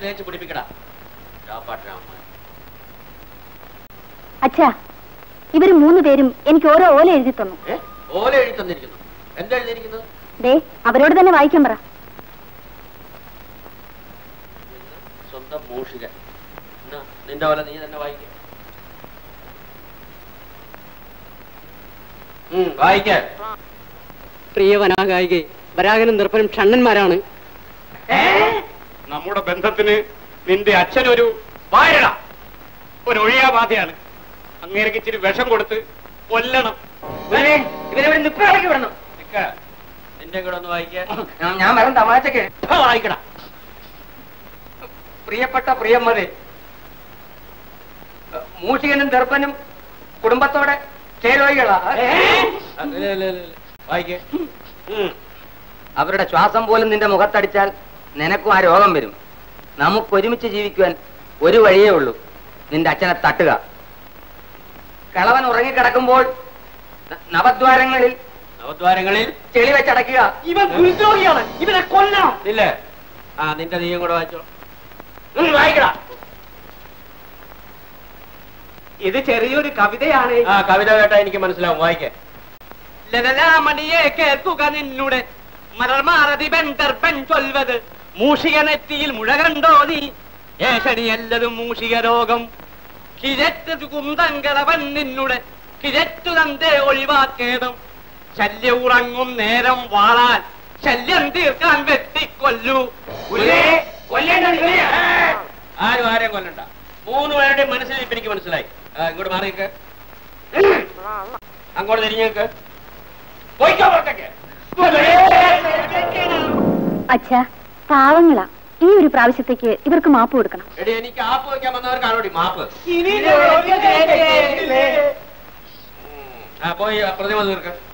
തേച്ച് പിടിപ്പിക്കടാ രാപ്പാട്ട് രാമ അച്ഛാ ഇവര് മൂന്ന് പേരും എനിക്ക് ഓരോ ഓല എഴുതി തന്നു ഏ ഓല എഴുതി തന്നിരിക്കുന്നു എന്താ എഴുതിയിരിക്കുന്നത് ദേ അവരോട് തന്നെ വായിക്കാൻ പറ സ്വന്തം മൂഷികൻ എന്നാ, നിന്റെ ഓല നീ തന്നെ വായിക്ക വായിക്കാൻ പ്രിയ വനാഗായിക വരാകനും നിർപ്പനും ഷണ്ണന്മാരാണ് നമ്മുടെ ബന്ധത്തിന് നിന്റെ അച്ഛനൊരു വായട ഒരു ഒഴിയാബാധയാണ് അങ്ങേരക്ക് ഇച്ചിരി വിഷം കൊടുത്ത് കൊല്ലണം ഇവരെ നിപ്പിളക്കി വിടണം നിക്ക. നിന്റെ കൂടെ ഒന്ന് വായിക്കാൻ ഞാൻ വരം തമാശക്ക് വായിക്കടാ പ്രിയപ്പെട്ട പ്രിയമ്മതേ മൂഷികനും ദർപ്പനും കുടുംബത്തോടെ ചേരോയികളാ വായിക്കേ അവരുടെ ശ്വാസം പോലും നിന്റെ മുഖത്തടിച്ചാൽ നിനക്കും ആ രോഗം വരും നമുക്ക് ഒരുമിച്ച് ജീവിക്കുവാൻ ഒരു വഴിയേ ഉള്ളൂ നിന്റെ അച്ഛനെ തട്ടുക കളവൻ ഉറങ്ങിക്കിടക്കുമ്പോൾ ന- നവദ്വാരങ്ങളിൽ നവദ്വാരങ്ങളിൽ ചെളി വെച്ചടക്കുക ഇവൻ ദുരിദ്രോഹിയാണ് ഇവനെ കൊല്ലണം ഇല്ലേ ആ നിന്റെ നീയും കൂടെ വായിച്ചോ ഉം, വായിക്കടാ ഇത് ചെറിയൊരു കവിതയാണ് ആ കവിത കേട്ടാ എനിക്ക് മനസ്സിലാവും വായിക്കേ ലലലാമണിയെ കേൾക്കുക നിന്നുടെ മലർമാറതിപൻ ദർപ്പൻ ചൊൽവത് മൂഷികനെറ്റിയിൽ മുഴ കണ്ടോ നീ ഏഷണിയല്ലതും മൂഷിക രോഗം കിഴറ്റു കുന്തങ്കളവൻ നിന്നുടെ കിഴറ്റു തന്റെ ഒഴിവാക്കേതും ശല്യ ഉറങ്ങും നേരം വാളാൻ ശല്യം തീർക്കാൻ വെട്ടിക്കൊല്ലു ആരും ആരെയും കൊല്ലണ്ട മൂന്ന് പേരുടെ മനസ്സിൽ ഇപ്പൊ എനിക്ക് മനസ്സിലായി ആ, ഇങ്ങോട്ട് മാറിയേക്ക് അങ്ങോട്ട് തിരിഞ്ഞേക്ക് പോയിക്കോ പുറത്തേക്ക് അച്ഛാ പാവങ്ങളാ ഈ ഒരു പ്രാവശ്യത്തേക്ക് ഇവർക്ക് മാപ്പ് കൊടുക്കണം എടി എനിക്ക് ആപ്പ് വയ്ക്കാൻ വന്നവർക്കാണോടി മാപ്പ് ആ പോയി ആ പ്രതിമ തീർക്ക്